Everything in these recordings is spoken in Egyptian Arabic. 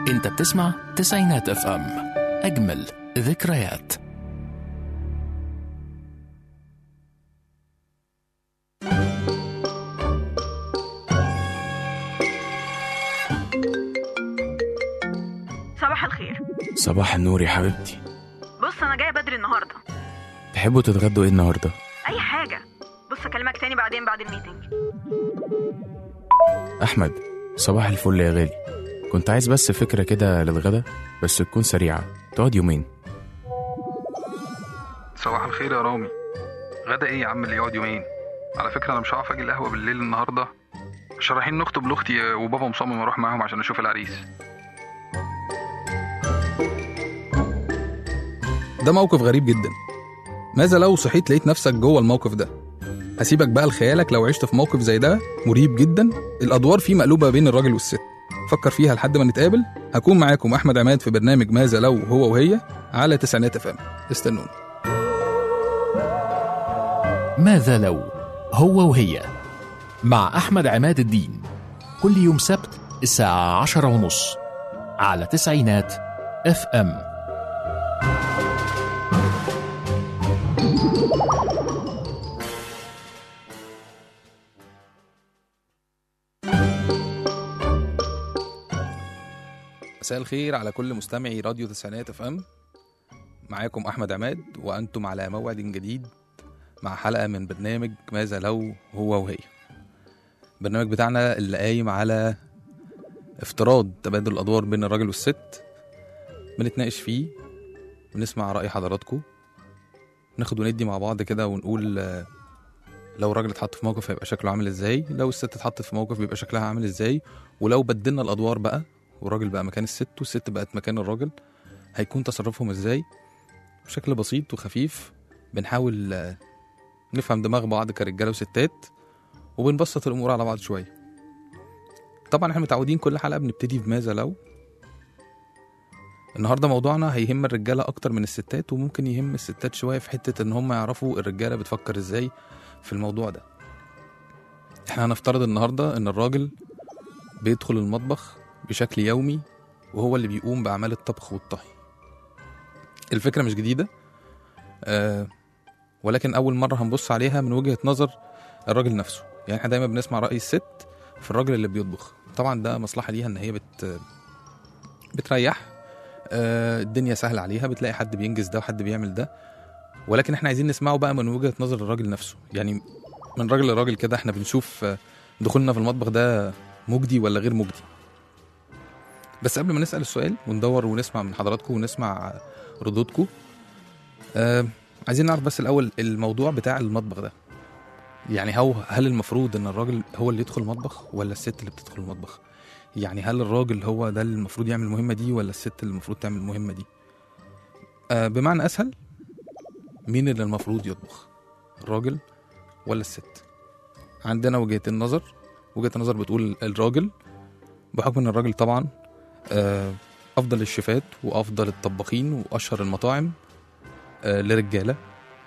انت بتسمع تسعينات اف ام اجمل ذكريات صباح الخير صباح النور يا حبيبتي بص انا جايه بدري النهارده تحبوا تتغدوا ايه النهارده اي حاجه بص اكلمك تاني بعدين بعد الميتنج احمد صباح الفل يا غالي كنت عايز بس فكره كده للغدا بس تكون سريعه تقعد يومين صباح الخير يا رامي غدا ايه يا عم اللي يقعد يومين على فكره انا مش هعرف اجي القهوه بالليل النهارده عشان رايحين نخطب لاختي وبابا مصمم اروح معاهم عشان اشوف العريس ده موقف غريب جدا ماذا لو صحيت لقيت نفسك جوه الموقف ده هسيبك بقى لخيالك لو عشت في موقف زي ده مريب جدا الادوار فيه مقلوبه بين الراجل والست فكر فيها لحد ما نتقابل هكون معاكم احمد عماد في برنامج ماذا لو هو وهي على تسعينات اف ام استنوني ماذا لو هو وهي مع أحمد عماد الدين كل يوم سبت الساعة عشرة ونص على تسعينات اف ام مساء الخير على كل مستمعي راديو تسعينات اف ام معاكم احمد عماد وانتم على موعد جديد مع حلقه من برنامج ماذا لو هو وهي البرنامج بتاعنا اللي قايم على افتراض تبادل الادوار بين الراجل والست بنتناقش فيه ونسمع راي حضراتكم ناخد وندي مع بعض كده ونقول آه، لو الراجل اتحط في موقف هيبقى شكله عامل ازاي لو الست اتحطت في موقف بيبقى شكلها عامل ازاي ولو بدلنا الادوار بقى والراجل بقى مكان الست والست بقت مكان الراجل هيكون تصرفهم ازاي بشكل بسيط وخفيف بنحاول آه، نفهم دماغ بعض كرجاله وستات وبنبسط الامور على بعض شويه طبعا احنا متعودين كل حلقه بنبتدي بماذا لو النهارده موضوعنا هيهم الرجاله اكتر من الستات وممكن يهم الستات شويه في حته ان هم يعرفوا الرجاله بتفكر ازاي في الموضوع ده احنا هنفترض النهارده ان الراجل بيدخل المطبخ بشكل يومي وهو اللي بيقوم باعمال الطبخ والطهي الفكره مش جديده آه ولكن اول مره هنبص عليها من وجهه نظر الراجل نفسه يعني احنا دايما بنسمع راي الست في الراجل اللي بيطبخ طبعا ده مصلحه ليها ان هي بت بتريح آه، الدنيا سهله عليها بتلاقي حد بينجز ده وحد بيعمل ده ولكن احنا عايزين نسمعه بقى من وجهه نظر الراجل نفسه يعني من راجل لراجل كده احنا بنشوف آه، دخولنا في المطبخ ده مجدي ولا غير مجدي بس قبل ما نسال السؤال وندور ونسمع من حضراتكم ونسمع ردودكم آه عايزين نعرف بس الاول الموضوع بتاع المطبخ ده يعني هو هل المفروض ان الراجل هو اللي يدخل المطبخ ولا الست اللي بتدخل المطبخ يعني هل الراجل هو ده اللي المفروض يعمل المهمه دي ولا الست اللي المفروض تعمل المهمه دي آه بمعنى اسهل مين اللي المفروض يطبخ الراجل ولا الست عندنا وجهتين نظر وجهه النظر بتقول الراجل بحكم ان الراجل طبعا آه افضل الشيفات وافضل الطباخين واشهر المطاعم آه لرجاله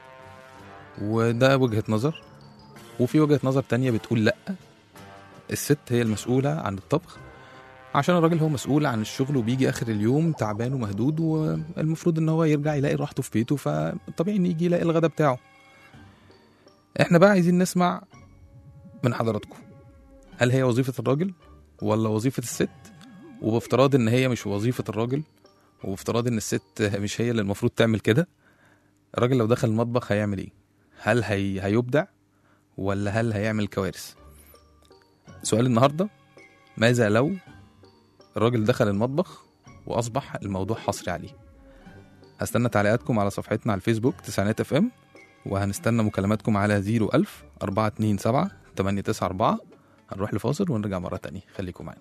وده وجهه نظر وفي وجهه نظر تانية بتقول لا الست هي المسؤوله عن الطبخ عشان الراجل هو مسؤول عن الشغل وبيجي اخر اليوم تعبان ومهدود والمفروض ان هو يرجع يلاقي راحته في بيته فطبيعي ان يجي يلاقي الغدا بتاعه احنا بقى عايزين نسمع من حضراتكم هل هي وظيفه الراجل ولا وظيفه الست وبافتراض ان هي مش وظيفه الراجل وبافتراض ان الست مش هي اللي المفروض تعمل كده الراجل لو دخل المطبخ هيعمل ايه هل هي... هيبدع ولا هل هيعمل كوارث سؤال النهارده ماذا لو الراجل دخل المطبخ واصبح الموضوع حصري عليه هستنى تعليقاتكم على صفحتنا على الفيسبوك تسعينات اف ام وهنستنى مكالماتكم على 01000 427 894 هنروح لفاصل ونرجع مرة تانية خليكم معانا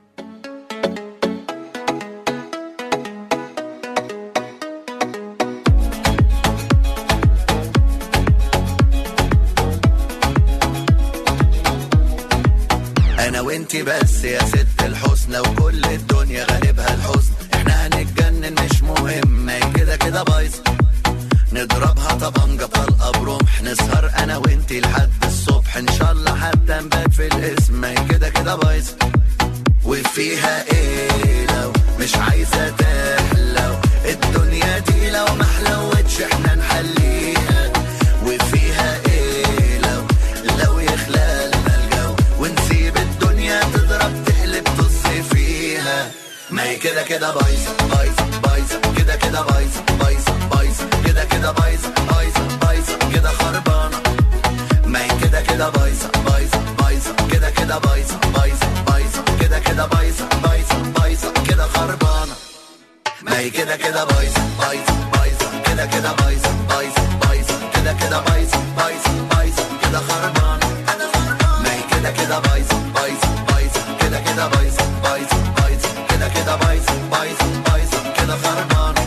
انا وانتي بس يا ست الحسنى وكل الدنيا غالبها الحزن احنا هنتجنن مش مهم هي كده كده بايظه نضربها طبنجة طلقة برمح نسهر انا وانتي لحد الصبح ان شاء الله حتى نبات في الاسم هي كده كده بايظه وفيها ايه لو مش عايزة تحلو الدنيا دي لو محلوتش احنا نحليها وفيها ايه لو لو يخلالنا الجو ونسيب الدنيا تضرب تقلب تص فيها ما هي كده كده بايظة بايظة بايظة كده كده بايظة بايظة بايظة كده كده بايظة بايظة بايظة كده خربانة ما هي كده كده بايظة بايظة بايظة كده كده بايظة بايظة بايظة كده كده بايظة بايظة بايظة كده خربانة ما هي كده كده بايظة بايظة بايظة كده كده بايظة بايظة بايظة كده كده بايظة بايظة بايظة كده خربانة ما هي كده كده بايظة بايظة بايظة كده كده بايظة بايظة بايظة كده كده بايظة بايظة بايظة كده خربانة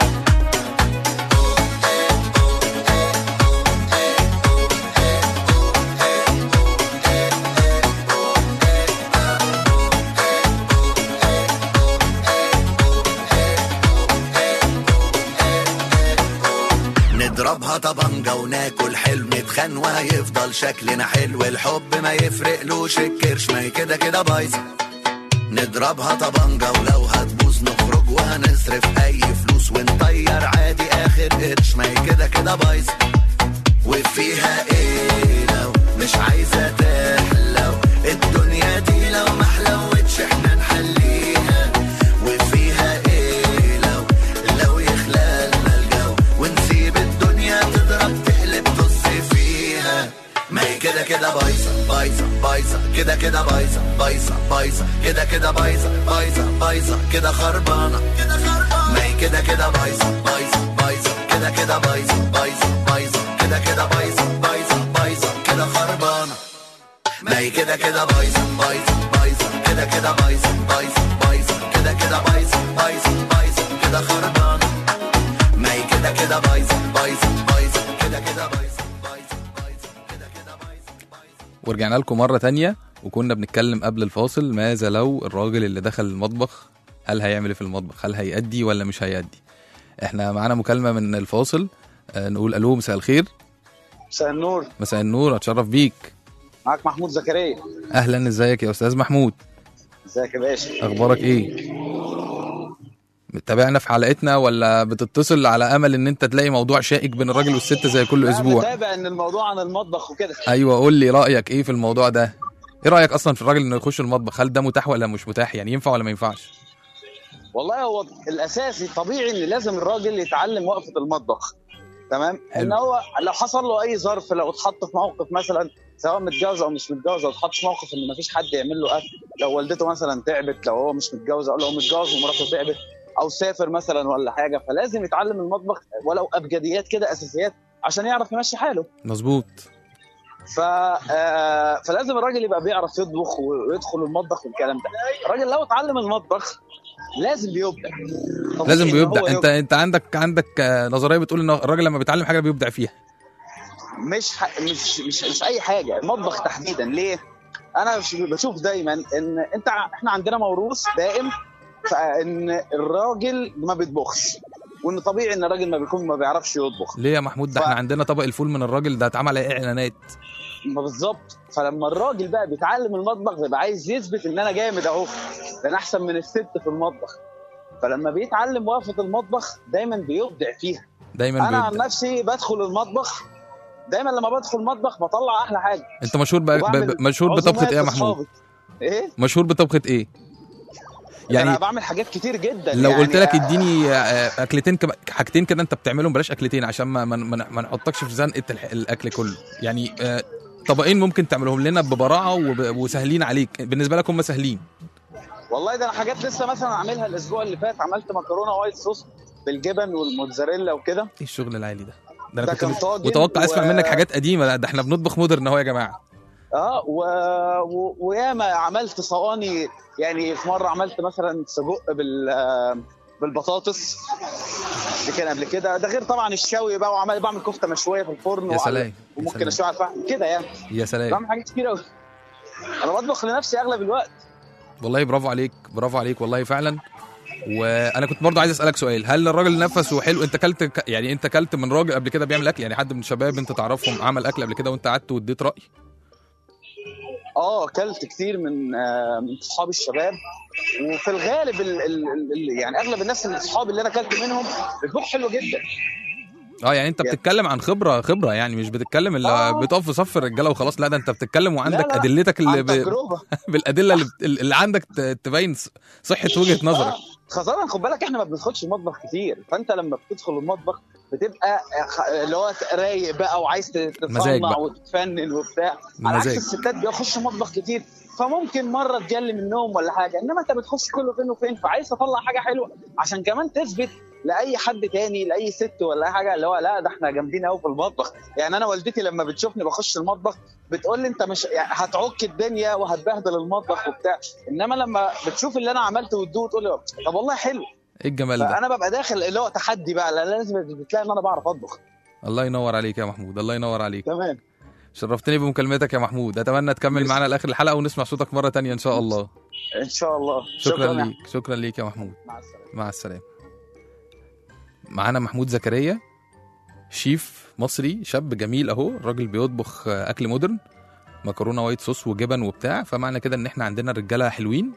نضربها طبنجة وناكل حلو نتخان وهيفضل شكلنا حلو الحب ما يفرقلوش الكرش ما هي كده كده بايظة نضربها طبنجة ولو هتبوظ نخرج وهنصرف أي فلوس ونطير عادي آخر قرش ما هي كده كده بايظة وفيها ايه لو مش عايزة تحلو الدنيا دي لو محلوتش احنا نحليها وفيها ايه لو لو يخلالنا الجو ونسيب الدنيا تضرب تقلب تص فيها ما هي كده كده بايظة بايظة بايظة كده كده بايظة بايظة بايظة كده كده بايظة بايظة بايظة كده خربانة كده خربانة ما هي كده كده بايظة بايظة بايظة كده كده بايظة بايظة بايظة كده كده بايظة بايظة بايظة كده خربانة ما هي كده كده بايظة بايظة بايظة كده كده بايظة بايظة بايظة كده كده بايظة بايظة بايظة كده خربانة ما هي كده كده بايظة بايظة بايظة كده كده بايظة بايظة بايظة كده كده بايظة بايظة ورجعنا لكم مرة تانية وكنا بنتكلم قبل الفاصل ماذا لو الراجل اللي دخل المطبخ هل هيعمل ايه في المطبخ هل هيأدي ولا مش هيأدي احنا معانا مكالمة من الفاصل آه، نقول الو مساء الخير مساء النور مساء النور اتشرف بيك معاك محمود زكريا اهلا ازيك يا استاذ محمود ازيك يا باشا اخبارك ايه متابعنا في حلقتنا ولا بتتصل على امل ان انت تلاقي موضوع شائك بين الراجل والست زي كل لا، اسبوع متابع ان الموضوع عن المطبخ وكده ايوه قول لي رايك ايه في الموضوع ده ايه رايك اصلا في الراجل انه يخش المطبخ هل ده متاح ولا مش متاح يعني ينفع ولا ما ينفعش والله هو الاساسي طبيعي ان لازم الراجل يتعلم وقفه المطبخ تمام حلو. ان هو لو حصل له اي ظرف لو اتحط في موقف مثلا سواء متجوز او مش متجوز او اتحط في موقف ان مفيش حد يعمل له اكل لو والدته مثلا تعبت لو هو مش متجوز او لو متجوز ومراته تعبت او سافر مثلا ولا حاجه فلازم يتعلم المطبخ ولو ابجديات كده اساسيات عشان يعرف يمشي حاله مظبوط ف... آه، فلازم الراجل يبقى بيعرف يطبخ ويدخل المطبخ والكلام ده الراجل لو اتعلم المطبخ لازم بيبدع طبيعي لازم إن بيبدع هو انت يبدع. انت عندك عندك آه، نظريه بتقول ان الراجل لما بيتعلم حاجه بيبدع فيها مش ح... مش مش مش اي حاجه المطبخ تحديدا ليه انا ش- بشوف دايما ان انت ع- احنا عندنا موروث دائم فان الراجل ما بيطبخش وان طبيعي ان الراجل ما بيكون ما بيعرفش يطبخ ليه يا محمود ده ف- احنا عندنا طبق الفول من الراجل ده اتعمل عليه اعلانات ما بالظبط فلما الراجل بقى بيتعلم المطبخ بيبقى عايز يثبت ان انا جامد اهو ده انا احسن من الست في المطبخ فلما بيتعلم وقفه المطبخ دايما بيبدع فيها دايما انا عن بيبدع نفسي بدخل المطبخ دايما لما بدخل المطبخ بطلع احلى حاجه انت مشهور ب... ب... وبعمل ب... مشهور بطبخه ايه يا عزومات محمود لأصحابي. ايه مشهور بطبخه ايه يعني انا يعني بعمل حاجات كتير جدا لو يعني قلت لك اديني آه، اكلتين كب... حاجتين كده انت بتعملهم بلاش اكلتين عشان ما ما, ما, ما نحطكش في زنقه الح... الاكل كله يعني آه، طبقين ممكن تعملهم لنا ببراعه وب... وسهلين عليك بالنسبه لك هم سهلين والله ده انا حاجات لسه مثلا عاملها الاسبوع اللي فات عملت مكرونه وايت صوص بالجبن والموتزاريلا وكده ايه الشغل العالي ده ده انا ده كنت كان مت- طاجن متوقع اسمع و- منك حاجات قديمه لا، ده احنا بنطبخ مودرن اهو يا جماعه اه و... و... وياما عملت صواني يعني في مره عملت مثلا سجق بال آه، بالبطاطس اللي كان قبل كده ده غير طبعا الشوي بقى وعمال بعمل كفته مشويه في الفرن يا وعلى- سلام يا وممكن سلام. اشوي على الفحم كده يعني يا سلام بعمل حاجات كتير قوي انا بطبخ لنفسي اغلب الوقت والله برافو عليك برافو عليك والله فعلا وانا كنت برضو عايز اسالك سؤال هل الراجل نفسه حلو انت كلت ك- يعني انت كلت من راجل قبل كده بيعمل اكل يعني حد من الشباب انت تعرفهم عمل اكل قبل كده وانت قعدت واديت راي اه اكلت كتير من آه، من صحاب الشباب وفي الغالب ال ال ال يعني اغلب الناس اللي صحابي اللي انا اكلت منهم بيطبخوا حلو جدا اه يعني انت بتتكلم عن خبره خبره يعني مش بتتكلم اللي آه. بتقف في صف الرجاله وخلاص لا ده انت بتتكلم وعندك لا، لا. ادلتك اللي عن ب... تجربه بالادله اللي, بت... اللي عندك ت- تبين ص- صحه وجهه نظرك آه. خاصة خد بالك احنا ما بندخلش المطبخ كتير فانت لما بتدخل المطبخ بتبقى خ- اللي هو رايق بقى وعايز ت- مزاج تتصنع بقى. وتتفنن وبتاع على عكس مزاج. الستات بيخشوا مطبخ كتير فممكن مره تجلي منهم ولا حاجه انما انت بتخش كله فين وفين فعايز تطلع حاجه حلوه عشان كمان تثبت لاي حد تاني لاي ست ولا أي حاجه اللي هو لا ده احنا جامدين قوي في المطبخ يعني انا والدتي لما بتشوفني بخش المطبخ بتقول لي انت مش يعني هتعك الدنيا وهتبهدل المطبخ وبتاع انما لما بتشوف اللي انا عملته وتدوق تقول لي طب والله حلو ايه الجمال ده فانا ببقى داخل اللي هو تحدي بقى لا لازم بتلاقي ان انا بعرف اطبخ الله ينور عليك يا محمود الله ينور عليك تمام شرفتني بمكالمتك يا محمود اتمنى تكمل معنا لاخر الحلقه ونسمع صوتك مره تانية ان شاء الله ان شاء الله شكرا, يا ليك شكرا ليك يا محمود مع السلامه مع السلامه معانا محمود زكريا شيف مصري شاب جميل اهو الراجل بيطبخ آه، اكل مودرن مكرونه وايت صوص وجبن وبتاع فمعنى كده ان احنا عندنا رجاله حلوين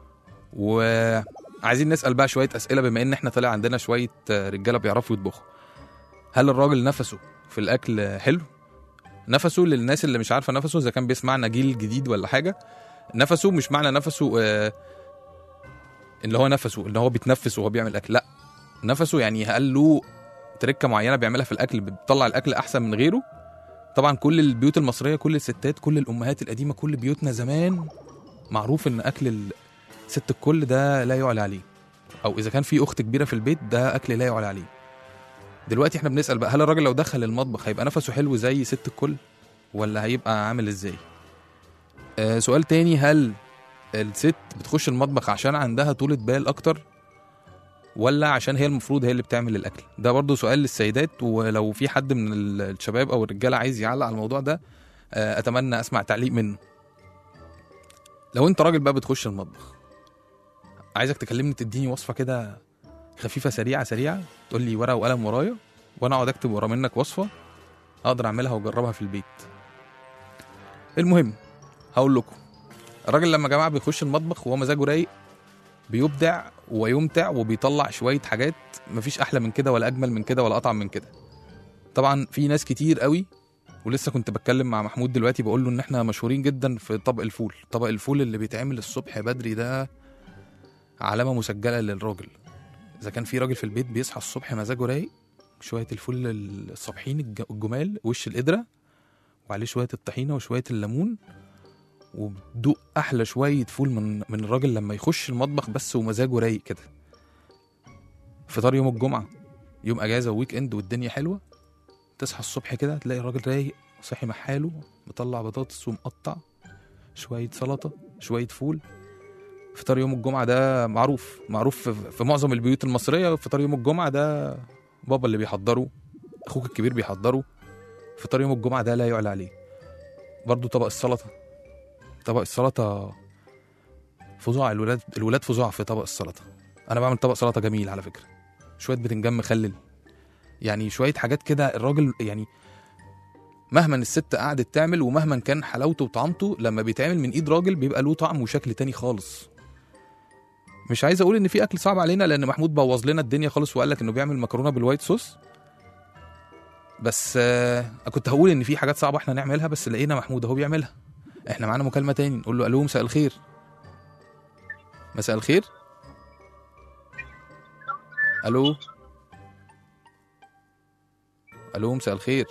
وعايزين نسال بقى شويه اسئله بما ان احنا طلع عندنا شويه آه، رجاله بيعرفوا يطبخوا هل الراجل نفسه في الاكل حلو نفسه للناس اللي مش عارفه نفسه اذا كان بيسمعنا جيل جديد ولا حاجه نفسه مش معنى نفسه آه، اللي هو نفسه اللي هو بيتنفس وهو بيعمل اكل لا نفسه يعني هل له تركه معينه بيعملها في الاكل بتطلع الاكل احسن من غيره طبعا كل البيوت المصريه كل الستات كل الامهات القديمه كل بيوتنا زمان معروف ان اكل ال- ست الكل ده لا يعلى عليه او اذا كان في اخت كبيره في البيت ده اكل لا يعلى عليه دلوقتي احنا بنسال بقى هل الراجل لو دخل المطبخ هيبقى نفسه حلو زي ست الكل ولا هيبقى عامل ازاي آه سؤال تاني هل الست بتخش المطبخ عشان عندها طولة بال اكتر ولا عشان هي المفروض هي اللي بتعمل الاكل ده برضو سؤال للسيدات ولو في حد من ال- الشباب او الرجاله عايز يعلق على الموضوع ده آه، اتمنى اسمع تعليق منه لو انت راجل بقى بتخش المطبخ عايزك تكلمني تديني وصفه كده خفيفه سريعه سريعه تقول لي ورقه وقلم ورايا وانا اقعد اكتب ورا منك وصفه اقدر اعملها واجربها في البيت المهم هقول لكم الراجل لما يا جماعه بيخش المطبخ وهو مزاجه رايق بيبدع ويمتع وبيطلع شويه حاجات مفيش احلى من كده ولا اجمل من كده ولا اطعم من كده طبعا في ناس كتير قوي ولسه كنت بتكلم مع محمود دلوقتي بقول له ان احنا مشهورين جدا في طبق الفول طبق الفول اللي بيتعمل الصبح بدري ده علامه مسجله للراجل اذا كان في راجل في البيت بيصحى الصبح مزاجه رايق شويه الفول الصبحين الج- الجمال وش القدره وعليه شويه الطحينه وشويه الليمون وبدوق احلى شويه فول من من الراجل لما يخش المطبخ بس ومزاجه رايق كده فطار يوم الجمعه يوم اجازه وويك اند والدنيا حلوه تصحى الصبح كده تلاقي الراجل رايق صاحي مع حاله مطلع بطاطس ومقطع شويه سلطه شويه فول فطار يوم الجمعه ده معروف معروف في- في معظم البيوت المصريه فطار يوم الجمعه ده بابا اللي بيحضره اخوك الكبير بيحضره فطار يوم الجمعه ده لا يعلى عليه برضو طبق السلطه طبق السلطه فظاع الولاد الولاد فظاع في طبق السلطه انا بعمل طبق سلطه جميل على فكره شويه بتنجان مخلل يعني شويه حاجات كده الراجل يعني مهما الست قعدت تعمل ومهما كان حلاوته وطعمته لما بيتعمل من ايد راجل بيبقى له طعم وشكل تاني خالص مش عايز اقول ان في اكل صعب علينا لان محمود بوظ لنا الدنيا خالص وقال لك انه بيعمل مكرونه بالوايت صوص بس آه كنت هقول ان في حاجات صعبه احنا نعملها بس لقينا محمود اهو بيعملها احنا معانا مكالمه تاني نقول له الو مساء الخير مساء الخير الو الو مساء الخير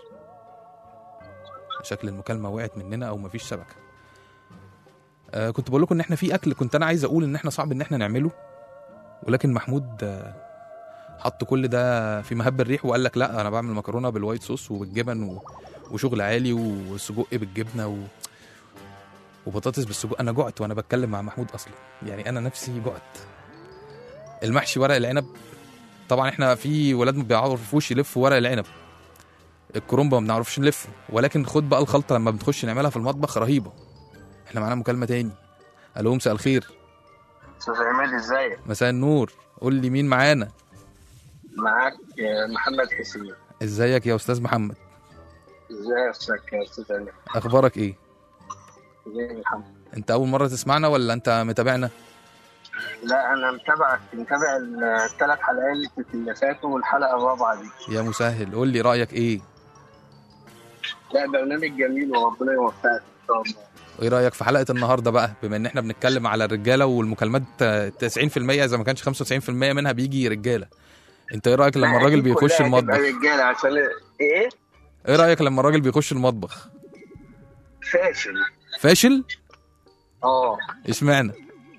شكل المكالمه وقعت مننا او مفيش شبكه آه كنت بقول لكم ان احنا في اكل كنت انا عايز اقول ان احنا صعب ان احنا نعمله ولكن محمود آه حط كل ده في مهب الريح وقال لك لا انا بعمل مكرونه بالوايت صوص وبالجبن و... وشغل عالي وسجق بالجبنه و... وبطاطس بالسجق انا جعت وانا بتكلم مع محمود اصلا يعني انا نفسي جعت المحشي ورق العنب طبعا احنا في ولاد ما بيعرفوش يلفوا ورق العنب الكرومبه ما بنعرفش نلفه ولكن خد بقى الخلطه لما بنخش نعملها في المطبخ رهيبه احنا معانا مكالمه تاني الو مساء الخير استاذ عماد ازيك مساء النور قول لي مين معانا معاك آه، محمد حسين ازيك يا استاذ محمد ازيك يا استاذ عماد اخبارك ايه ازيك يا محمد انت اول مره تسمعنا ولا انت متابعنا لا انا متابعك متابع الثلاث حلقات اللي فاتوا والحلقه الرابعه دي يا مسهل قول لي رايك ايه لا برنامج جميل وربنا يوفقك ان شاء الله وايه رايك في حلقه النهارده بقى بما ان احنا بنتكلم على الرجاله والمكالمات آه، 90% اذا ما كانش 95% منها بيجي رجاله انت ايه رايك لما لا، الراجل أكيد بيخش كلها المطبخ هتبقى رجاله عشان ايه ايه رايك لما الراجل بيخش المطبخ فاشل فاشل اه اشمعنى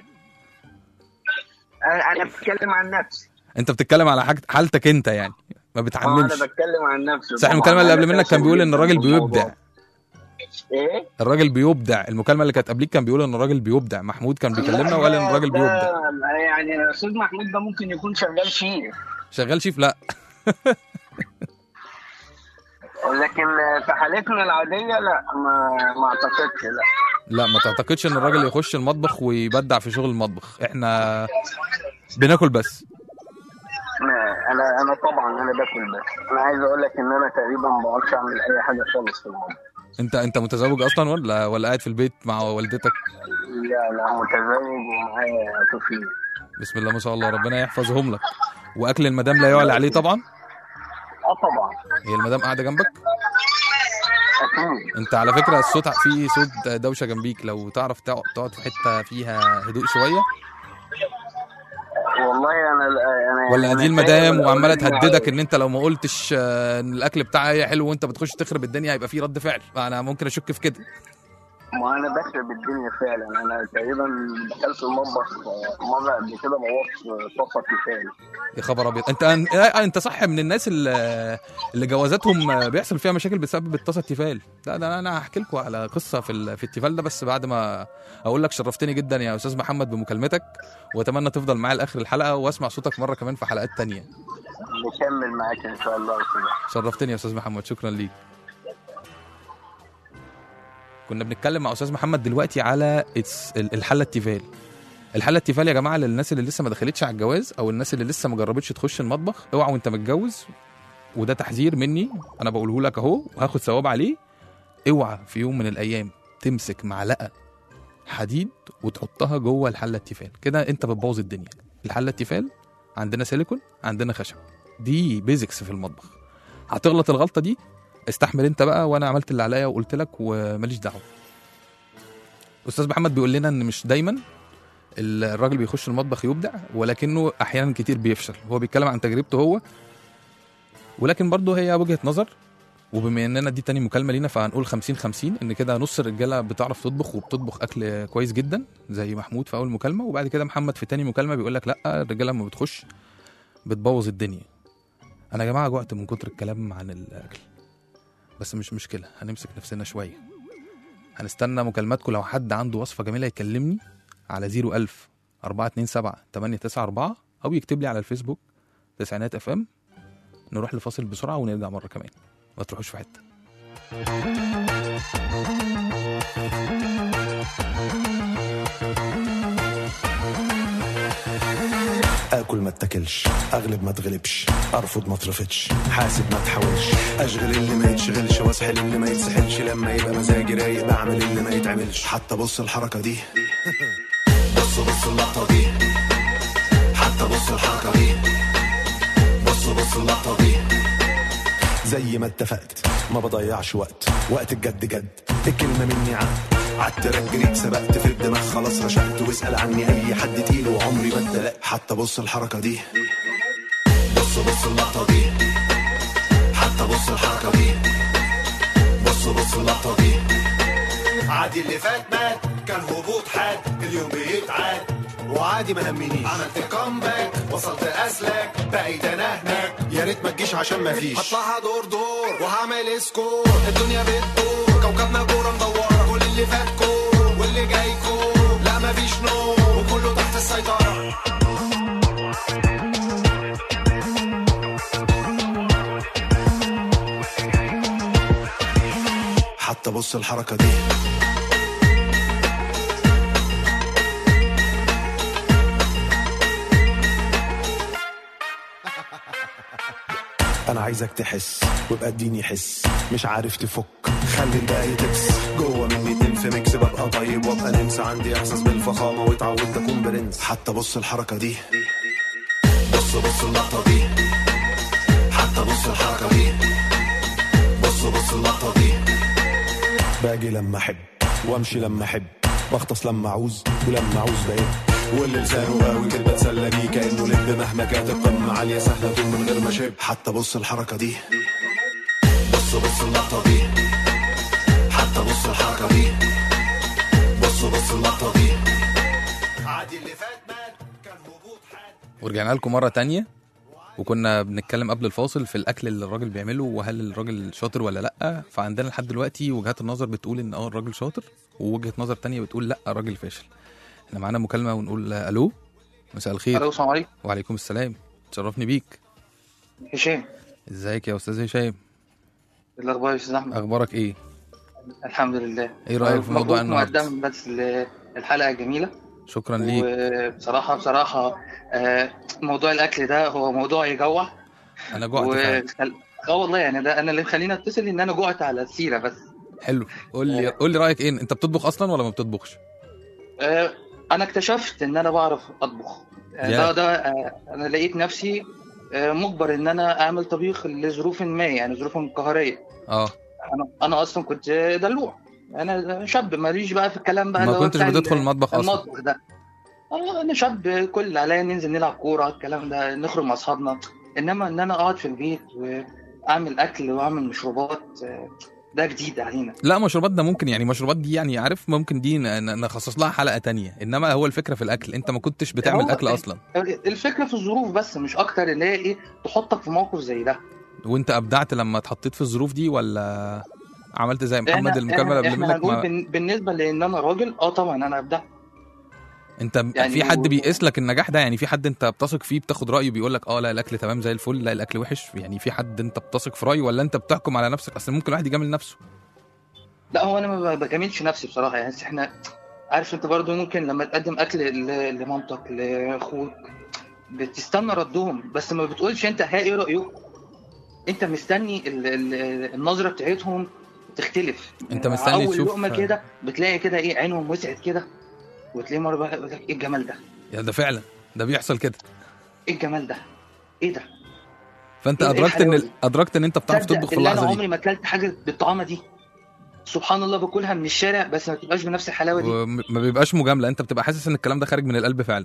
انا انا بتكلم عن نفسي انت بتتكلم على حاجة حالتك انت يعني ما اه بتعممش انا بتكلم عن نفسي صح طبعاً. المكالمه اللي أنا قبل منك كان فاشل بيقول ان جداً الراجل في الموضوع. بيبدع ايه الراجل بيبدع المكالمه اللي كانت قبليك كان بيقول ان الراجل بيبدع محمود كان بيكلمنا وقال ان الراجل ده- بيبدع ده يعني استاذ محمود ده ممكن يكون شغال فيه شغال شيف لا لكن في حالتنا العاديه لا ما ما اعتقدش لا لا ما تعتقدش ان الراجل يخش المطبخ ويبدع في شغل المطبخ احنا بناكل بس ما- انا انا طبعا انا باكل بس انا عايز اقول لك ان انا تقريبا ما بعرفش اعمل اي حاجه خالص في المطبخ انت انت متزوج اصلا ولا ولا قاعد في البيت مع والدتك لا لا متزوج ومعايا طفلين بسم الله ما شاء الله ربنا يحفظهم لك واكل المدام لا يعلى عليه طبعا اه طبعا هي المدام قاعده جنبك اكيد انت على فكره الصوت في صوت دوشه جنبيك لو تعرف تقعد تقعد في حته فيها هدوء شويه والله انا انا ولا أنا دي المدام فاهم وعماله الأولاد تهددك معايا. ان انت لو ما قلتش آه، ان الاكل بتاعها هي حلو وانت بتخش تخرب الدنيا هيبقى في رد فعل انا ممكن اشك في كده ما انا بخرب الدنيا فعلا انا تقريبا دخلت المطبخ مره قبل كده بوظت طاسه كفايه يا خبر ابيض انت آه، انت صح من الناس اللي اللي جوازاتهم بيحصل فيها مشاكل بسبب الطاسه التيفال لا ده انا هحكي لكم على قصه في ال- في التيفال ده بس بعد ما اقول لك شرفتني جدا يا استاذ محمد بمكالمتك واتمنى تفضل معايا لاخر الحلقه واسمع صوتك مره كمان في حلقات تانية نكمل معاك ان شاء الله يا أستاذ. شرفتني يا استاذ محمد شكرا ليك كنا بنتكلم مع استاذ محمد دلوقتي على الس- ال- الحله التيفال الحله التيفال يا جماعه للناس اللي لسه ما دخلتش على الجواز او الناس اللي لسه ما جربتش تخش المطبخ اوعى وانت متجوز وده تحذير مني انا بقوله لك اهو وهاخد ثواب عليه اوعى في يوم من الايام تمسك معلقه حديد وتحطها جوه الحله التيفال كده انت بتبوظ الدنيا الحله التيفال عندنا سيليكون عندنا خشب دي بيزكس في المطبخ هتغلط الغلطه دي استحمل انت بقى وانا عملت اللي عليا وقلت لك وماليش دعوه استاذ محمد بيقول لنا ان مش دايما الراجل بيخش المطبخ يبدع ولكنه احيانا كتير بيفشل هو بيتكلم عن تجربته هو ولكن برضه هي وجهه نظر وبما اننا دي تاني مكالمه لينا فهنقول 50 50 ان كده نص الرجاله بتعرف تطبخ وبتطبخ اكل كويس جدا زي محمود في اول مكالمه وبعد كده محمد في تاني مكالمه بيقول لك لا الرجاله لما بتخش بتبوظ الدنيا انا يا جماعه جوعت من كتر الكلام عن الاكل بس مش مشكله هنمسك نفسنا شويه هنستنى مكالماتكم لو حد عنده وصفه جميله يكلمني على 01000 427 894 او يكتب لي على الفيسبوك تسعينات اف ام نروح لفاصل بسرعه ونرجع مره كمان ما تروحوش في حته اكل ما اتاكلش اغلب ما اتغلبش ارفض ما اترفضش حاسب ما تحاولش اشغل اللي ما يتشغلش واسحل اللي ما يتسحلش لما يبقى مزاجي رايق بعمل اللي ما يتعملش حتى بص الحركه دي بص بص اللقطه دي حتى بص الحركه دي بص بص اللقطه دي زي ما اتفقت ما بضيعش وقت وقت الجد جد الكلمه مني عقد قعدت رجليك سبقت في الدماغ خلاص رشقت واسال عني اي حد تقيل وعمري ما اتدلقت حتى بص الحركه دي بص بص اللقطه دي حتى بص الحركه دي بص بص اللقطه دي عادي اللي فات مات كان هبوط حاد اليوم بيتعاد وعادي ما همنيش عملت كومباك وصلت اسلك بقيت انا هناك يا ريت ما تجيش عشان ما فيش هطلعها دور دور وهعمل سكور الدنيا بتدور كوكبنا كوره مدوره كل اللي فات كور واللي جاي كور لا ما فيش نور وكله تحت السيطره حتى بص الحركه دي انا عايزك تحس ويبقى اديني حس مش عارف تفك خلي الباقي تبس جوه مني تنف ميكس ببقى طيب وابقى ننسى عندي احساس بالفخامه واتعودت اكون برنس حتى بص الحركه دي بص بص اللقطه دي حتى بص الحركه دي بص بص اللقطه دي باجي لما احب وامشي لما احب بغطس لما اعوز ولما اعوز بقيت واللي لسانه قوي كده بتسلى بيه كانه لب مهما كانت القمه عاليه سهله طول من غير ما شب حتى بص الحركه دي بص بص اللقطه دي حتى بص الحركه دي بص بص اللقطه دي عادي اللي فات مات كان هبوط حاد ورجعنا لكم مرة تانية وكنا بنتكلم قبل الفاصل في الأكل اللي الراجل بيعمله وهل الراجل شاطر ولا لأ فعندنا لحد دلوقتي وجهات النظر بتقول إن اه الراجل شاطر ووجهة نظر تانية بتقول لأ الراجل فاشل احنا معانا مكالمة ونقول ألو مساء الخير الو السلام عليكم وعليكم السلام تشرفني بيك هشام ازيك يا أستاذ هشام إيه الاخبار يا استاذ احمد أخبارك إيه الحمد لله إيه رأيك في موضوع مبروك النهاردة مقدم بس ل- الحلقه جميله شكرا ليك وبصراحه بصراحه آه، موضوع الاكل ده هو موضوع يجوع أنا جوعت فعلا وخل... اه والله يعني ده انا اللي مخليني اتصل ان انا جوعت على السيره بس حلو قول لي قول لي رأيك إيه أنت بتطبخ أصلا ولا ما بتطبخش آه، انا اكتشفت ان انا بعرف اطبخ آه، يا. ده ده آه، انا لقيت نفسي آه، مجبر ان انا اعمل طبيخ لظروف ما يعني ظروف قهريه اه انا انا اصلا كنت دلوع انا شاب ماليش بقى في الكلام بقى ما اللي هو كنتش بتاع بتدخل المطبخ أصلا المطبخ ده اه انا شاب كل اللي عليا ننزل نلعب كوره الكلام ده نخرج مع اصحابنا انما ان انا اقعد في البيت واعمل اكل واعمل مشروبات آه، ده جديد علينا لا مشروبات ده ممكن يعني مشروبات دي يعني عارف ممكن دي ن- ن- نخصص لها حلقة تانية انما هو الفكرة في الاكل انت ما كنتش بتعمل هو اكل اصلا الفكره في الظروف بس مش اكتر ان هي ايه تحطك في موقف زي ده وانت ابدعت لما اتحطيت في الظروف دي ولا عملت زي محمد إحنا- المكالمة اللي إحنا- قبل احنا منك هنقول ما بن- بالنسبه لان انا راجل اه طبعا انا ابدع انت ب- يعني في حد و- بيقيس لك النجاح ده يعني في حد انت بتثق فيه بتاخد رايه بيقول لك اه لا الاكل تمام زي الفل لا الاكل وحش يعني في حد انت بتثق في رايه ولا انت بتحكم على نفسك اصل ممكن الواحد يجامل نفسه لا هو انا ما بجاملش نفسي بصراحه يعني بس احنا عارف انت برضو ممكن لما تقدم اكل ل- لمامتك لاخوك بتستنى ردهم بس ما بتقولش انت ها ايه رايك انت مستني ال- ال- النظره بتاعتهم تختلف انت مستني اول تشوف- لقمه كده بتلاقي كده ايه عينهم وسعت كده وتلاقي مره بقى يقول لك ايه الجمال ده يا ده فعلا ده بيحصل كده ايه الجمال ده ايه ده فانت إيه- إيه ادركت ان الحلاوة ال- دي؟ ادركت ان انت بتعرف تصدق تطبخ في بالله انا اللحظه دي عمري ما اكلت حاجه بالطعامه دي سبحان الله باكلها من الشارع بس ما تبقاش بنفس الحلاوه دي وما بيبقاش مجامله انت بتبقى حاسس ان الكلام ده خارج من القلب فعلا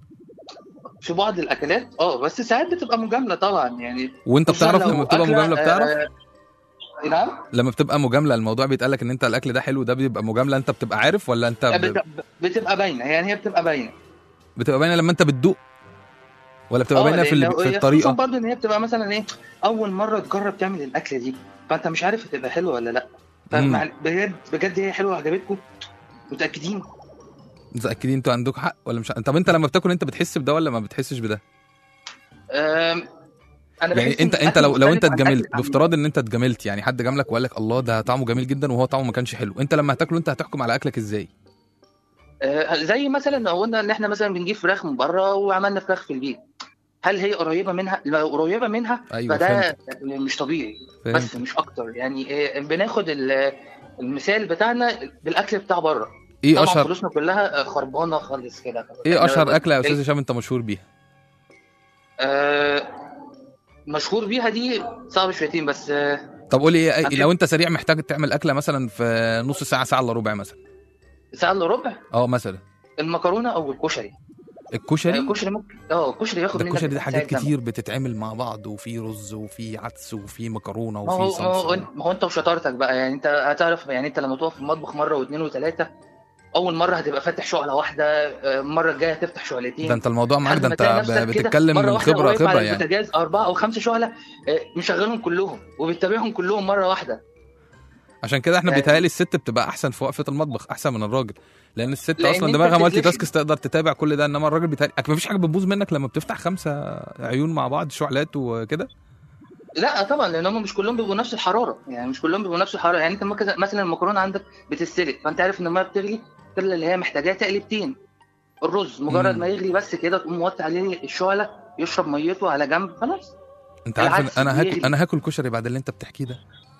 في بعض الاكلات اه بس ساعات بتبقى مجامله طبعا يعني وانت خصوصاً بتعرف لو لما بتبقى أكلة، مجامله بتعرف آه، نعم لما بتبقى مجامله الموضوع بيتقال لك ان انت الاكل ده حلو ده بيبقى مجامله انت بتبقى عارف ولا انت ب... بت- بتبقى باينه يعني هي بتبقى باينه بتبقى باينه لما انت بتدوق ولا بتبقى آه، باينه في, لأن ال... هو- في خصوصاً الطريقه برضه ان هي بتبقى مثلا ايه اول مره تجرب تعمل الاكله دي فانت مش عارف هتبقى حلوه ولا لا فمع- مم. بجد بجد هي حلوه عجبتكم متاكدين متاكدين انتوا عندكم حق ولا مش طب انت لما بتاكل انت بتحس بده ولا ما بتحسش بده أم، انا بحس يعني إن انت انت الأكل لو لو انت مختلف عن اتجاملت الأكل العادي. بافتراض ان انت اتجاملت يعني حد جاملك وقال لك الله ده طعمه جميل جدا وهو طعمه ما كانش حلو انت لما هتاكله انت هتحكم على اكلك ازاي آه، زي مثلا لو قلنا ان احنا مثلا بنجيب فراخ من بره وعملنا فراخ في البيت هل هي قريبه منها لو قريبه منها ايوه فده فهمت مش طبيعي فهمت بس مش اكتر يعني آه، بناخد ال- المثال بتاعنا بالاكل بتاع بره ايه طبعا اشهر فلوسنا كلها آه، خربانه خالص كده ايه اشهر اكله يا ال- استاذ هشام انت مشهور بيها آه، مشهور بيها دي صعب شويتين بس آه، طب قولي ايه أكيد. لو انت سريع محتاج تعمل اكله مثلا في نص ساعه ساعه الا ربع مثلا ساعه الا ربع اه مثلا المكرونه او الكشري الكشري الكشري ممكن اه الكشري ياخد ده منك الكشري ده ساعة حاجات زمن. كتير بتتعمل مع بعض وفي رز وفي عدس وفي مكرونه ما هو وفي ما هو صلصه ما هو انت وشطارتك بقى يعني انت هتعرف يعني انت لما تقف في المطبخ مره واثنين وثلاثه اول مره هتبقى فاتح شعله واحده آه، المره الجايه هتفتح شعلتين ده انت الموضوع معاك ده لحد انت ما تلاقي ب- نفسك كده بتتكلم مرة من واحدة خبره واقف على خبره يعني البوتاجاز اربعه او خمسه شعله آه، مشغلهم كلهم وبتتابعهم كلهم مره واحده عشان كده احنا يعني- بيتهيألي الست بتبقى احسن في وقفه المطبخ احسن من الراجل لان الست لأن اصلا انت دماغها مالتي بتتلفت. تاسكس تقدر تتابع كل ده انما الراجل بيتهيألي مفيش حاجه بتبوظ منك لما بتفتح خمسه عيون مع بعض شعلات وكده لا طبعا لان هم مش كلهم بيبقوا نفس الحراره يعني مش كلهم بيبقوا نفس الحراره يعني انت ممكن- مثلا المكرونه عندك بتتسلق فانت عارف ان الميه بتغلي التغليه اللي هي محتاجاها تقلبتين الرز مجرد مم. ما يغلي بس كده تقوم موطي عليه الشعله يشرب ميته على جنب خلاص انت عارف العدس ان انا هاكل بيغلي. انا هاكل كشري بعد اللي انت بتحكيه ده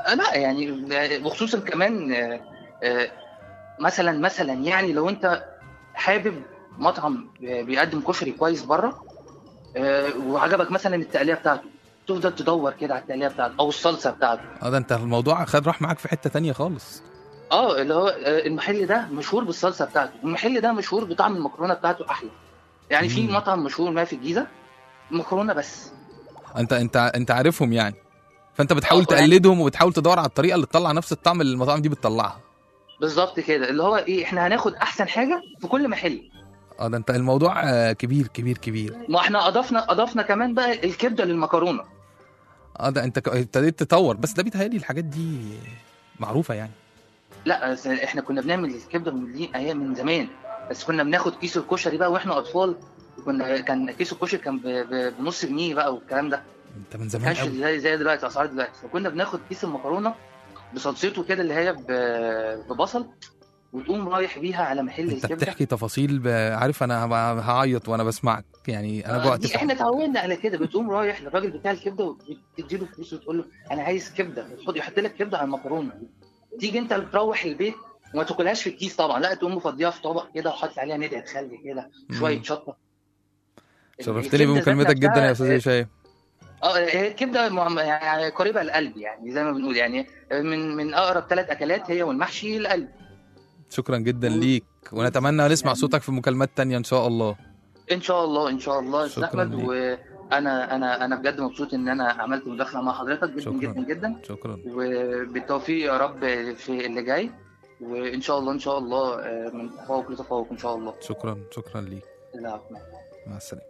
آه، لا يعني آه، وخصوصا كمان آه، آه، مثلا مثلا يعني لو انت حابب مطعم آه، بيقدم كشري كويس بره آه، وعجبك مثلا التقليه بتاعته تفضل تدور كده على التقليه بتاعته او الصلصه بتاعته اه ده انت الموضوع خد راح معاك في حته تانية خالص اه اللي هو آه، المحل ده مشهور بالصلصه بتاعته والمحل ده مشهور بطعم المكرونه بتاعته احلى يعني في مم. مطعم مشهور ما في الجيزه مكرونه بس انت انت انت عارفهم يعني فانت بتحاول آه، يعني- تقلدهم وبتحاول تدور على الطريقه اللي تطلع نفس الطعم اللي المطاعم دي بتطلعها بالظبط كده اللي هو ايه احنا هناخد احسن حاجه في كل محل اه ده انت الموضوع آه، كبير كبير كبير ما احنا اضفنا اضفنا كمان بقى الكبده للمكرونه اه ده انت ك- ابتديت تطور بس ده بيتهيألي الحاجات دي معروفه يعني لا بس احنا كنا بنعمل الكبده من دي ايام من زمان بس كنا بناخد كيس الكشري بقى واحنا اطفال كنا كان كيس الكشري كان ب- ب- بنص جنيه بقى والكلام ده انت من ما زمان كانش قوي زي زي دلوقتي اسعار دلوقتي فكنا بناخد كيس المكرونه بصلصته كده اللي هي ب- ببصل وتقوم رايح بيها على محل انت الكبده بتحكي تفاصيل ب... عارف انا ه- هعيط وانا بسمعك يعني انا آه، جوعت دي فعلا. احنا اتعودنا على كده بتقوم رايح للراجل بتاع الكبده وتدي له فلوس وتقول له انا عايز كبده يحط يحط لك كبده على المكرونه تيجي انت تروح البيت وما تاكلهاش في الكيس طبعا لا تقوم مفضيها في طبق كده وحاطط عليها ندعه خل كده شويه مم. شطه شرفتني الكبدة ذات بمكالمتك جدا نفسها- يا استاذ هشام اه هي الكبده مع- يعني قريبه للقلب يعني زي ما بنقول يعني من من اقرب ثلاث اكلات هي والمحشي القلب شكرا جدا ليك ونتمنى نسمع صوتك في مكالمات تانية ان شاء الله ان شاء الله ان شاء الله يا أستاذ شكراً احمد ليك. وانا انا انا بجد مبسوط ان انا عملت مداخله مع حضرتك جدا شكراً. جدا جدا شكرا وبالتوفيق يا رب في اللي جاي وان شاء الله ان شاء الله آه، من تفوق لتفوق ان شاء الله شكرا شكرا ليك العفو. مع السلامه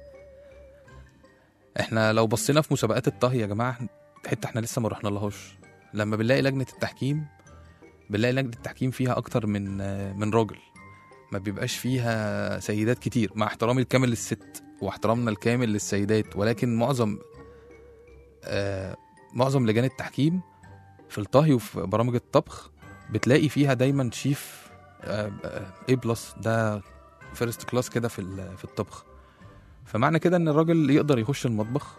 احنا لو بصينا في مسابقات الطهي يا جماعه حته احنا لسه ما رحنا لهاش لما بنلاقي لجنه التحكيم بنلاقي لجنه التحكيم فيها اكتر من من راجل ما بيبقاش فيها سيدات كتير مع احترامي الكامل للست واحترامنا الكامل للسيدات ولكن معظم آه معظم لجان التحكيم في الطهي وفي برامج الطبخ بتلاقي فيها دايما شيف اي بلس ده فيرست كلاس كده في ال- في الطبخ فمعنى كده ان الراجل يقدر يخش المطبخ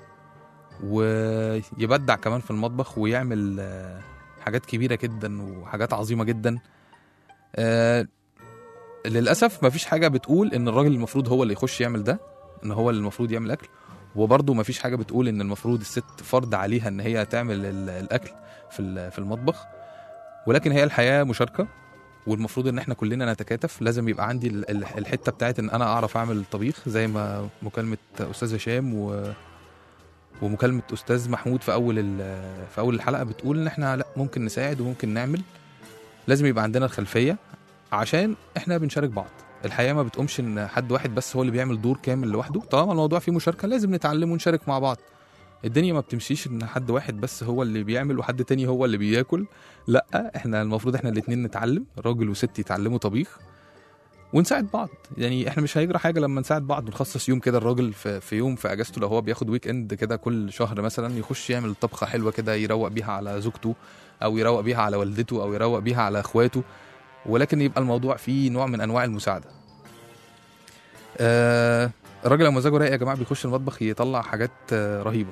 ويبدع كمان في المطبخ ويعمل آه، حاجات كبيره جدا وحاجات عظيمه جدا آه، للاسف مفيش حاجه بتقول ان الراجل المفروض هو اللي يخش يعمل ده ان هو اللي المفروض يعمل اكل وبرضه مفيش حاجه بتقول ان المفروض الست فرض عليها ان هي تعمل ال- الاكل في ال- في المطبخ ولكن هي الحياه مشاركه والمفروض ان احنا كلنا نتكاتف لازم يبقى عندي ال- ال- الحته بتاعت ان انا اعرف اعمل طبيخ زي ما مكالمه استاذ هشام و ومكالمه استاذ محمود في اول ال- في اول الحلقه بتقول ان احنا لا ممكن نساعد وممكن نعمل لازم يبقى عندنا الخلفيه عشان احنا بنشارك بعض الحياه ما بتقومش ان حد واحد بس هو اللي بيعمل دور كامل لوحده طالما الموضوع فيه مشاركه لازم نتعلم ونشارك مع بعض الدنيا ما بتمشيش ان حد واحد بس هو اللي بيعمل وحد تاني هو اللي بياكل لا احنا المفروض احنا الاتنين نتعلم راجل وست يتعلموا طبيخ ونساعد بعض يعني احنا مش هيجرى حاجه لما نساعد بعض ونخصص يوم كده الراجل في, في يوم في اجازته لو هو بياخد ويك اند كده كل شهر مثلا يخش يعمل طبخه حلوه كده يروق بيها على زوجته او يروق بيها على والدته او يروق بيها على اخواته ولكن يبقى الموضوع فيه نوع من انواع المساعده آه الراجل لو مزاجه رايق يا جماعه بيخش المطبخ يطلع حاجات آه رهيبه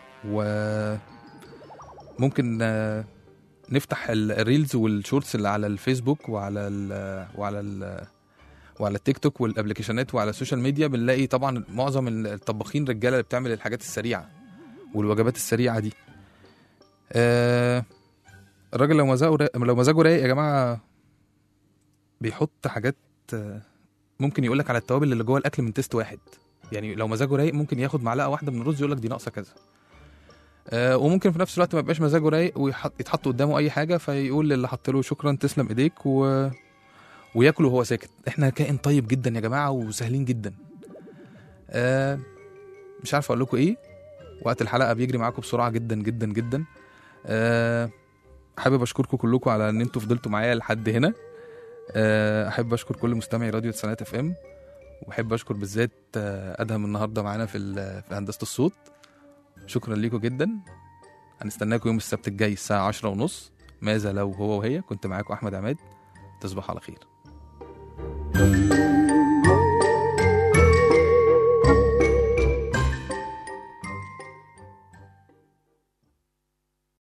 وممكن آه نفتح ال- الريلز والشورتس اللي على الفيسبوك وعلى ال وعلى ال وعلى التيك توك والابلكيشنات وعلى السوشيال ميديا بنلاقي طبعا معظم الطباخين رجاله اللي بتعمل الحاجات السريعه والوجبات السريعه دي آه الراجل لو مزاجه رايق لو مزاجه رايق يا جماعه بيحط حاجات آه، ممكن يقول لك على التوابل اللي جوه الاكل من تيست واحد يعني لو مزاجه رايق ممكن ياخد معلقه واحده من الرز يقول لك دي ناقصه كذا آه، وممكن في نفس الوقت ما يبقاش مزاجه رايق ويتحط قدامه اي حاجه فيقول للي حط له شكرا تسلم ايديك و... وياكل وهو ساكت احنا كائن طيب جدا يا جماعه وسهلين جدا آه مش عارف اقول لكم ايه وقت الحلقه بيجري معاكم بسرعه جدا جدا جدا آه حابب اشكركم كلكم على ان انتوا فضلتوا معايا لحد هنا آه، احب اشكر كل مستمعي راديو تسعينات اف ام واحب اشكر بالذات آه، ادهم النهارده معانا في ال- في هندسه الصوت شكرا ليكم جدا هنستناكم يوم السبت الجاي الساعه عشرة ونص ماذا لو هو وهي كنت معاكم احمد عماد تصبح على خير